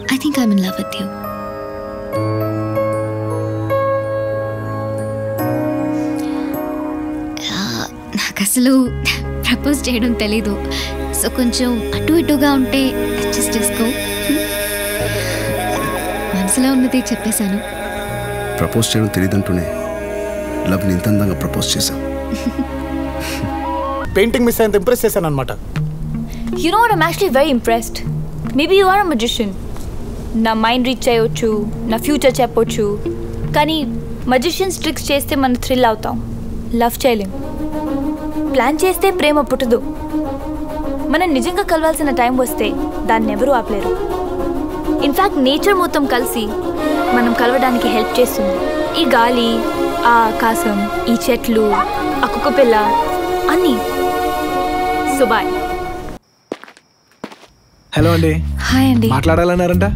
I think I'm in love with you నాకు అసలు propose చేయడం తెలీదు సో కొంచెం అటు ఇటుగా ఉంటే అడ్జస్ట్ చేసుకో మనసులో ఉన్నది చెప్పేశాను ప్రపోజ్ చేయడం తెలియదంటూనే లవ్ని ఇంత అందంగా ప్రపోజ్ చేశాం పెయింటింగ్ మిస్ అయింత ఇంప్రెస్ చేశాను అనమాట you know I'm actually very impressed maybe you are a magician నా మైండ్ రీచ్ చేయొచ్చు నా ఫ్యూచర్ చెప్పొచ్చు కానీ మజిషియన్స్ ట్రిక్స్ చేస్తే మనం థ్రిల్ అవుతాం లవ్ చేయలేం ప్లాన్ చేస్తే ప్రేమ పుట్టదు మనం నిజంగా కలవాల్సిన టైం వస్తే దాన్ని ఎవరూ ఆపలేరు ఇన్ఫ్యాక్ట్ నేచర్ మొత్తం కలిసి మనం కలవడానికి హెల్ప్ చేస్తుంది ఈ గాలి ఆ ఆకాశం ఈ చెట్లు ఆ కుక్క పిల్ల అన్నీ సో బాయ్ హలో అండి హాయ్ అండి మాట్లాడాలన్నారంట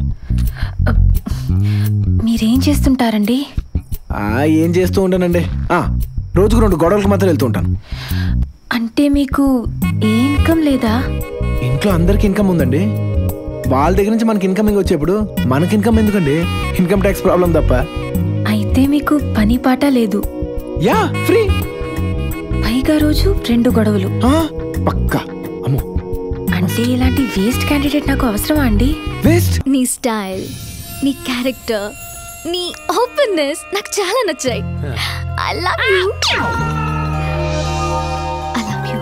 మీరేం చేస్తుంటారండి ఆ, ఏం చేస్తూ ఉంటానండి ఆ, రోజుకు రెండు గొడవలకు మాత్రం వెళ్తూ ఉంటాను అంటే మీకు ఏ ఇన్కమ్ లేదా ఇంట్లో అందరికి ఇన్కమ్ ఉందండి వాళ్ళ దగ్గర నుంచి మనకి ఇన్కమింగ్ వచ్చేప్పుడు మనకి ఇన్కమ్ ఎందుకండి ఇన్కమ్ ట్యాక్స్ ప్రాబ్లం తప్ప అయితే మీకు పని పాట లేదు యా ఫ్రీ పైగా రోజు రెండు గొడవలు పక్కా అమ్మో అంటే ఇలాంటి వేస్ట్ క్యాండిడేట్ నాకు అవసరమా అండి వేస్ట్ నీ స్టైల్ నీ క్యారెక్టర్ నీ ఓపెన్నెస్ నాకు చాలా నచ్చాయి I love you I love you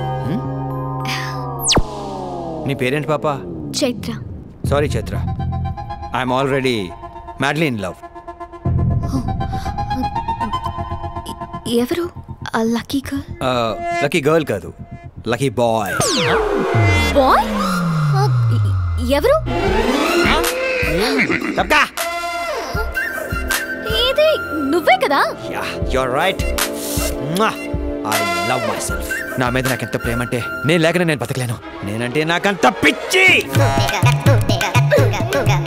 నీ పేరేంటి పాప Chaitra sorry Chaitra I'm already madly in love ఎవరు ఆ లక్కీ గర్ల్ లక్కీ గర్ల్ కాదు లక్కీ బాయ్ బాయ్ ఎవరు ఇది నువ్వే కదా you're right I love myself నా మీద నాకు ఎంత ప్రేమ అంటే నేను లేకనే నేను బతకలేను నేనంటే నాకంత పిచ్చి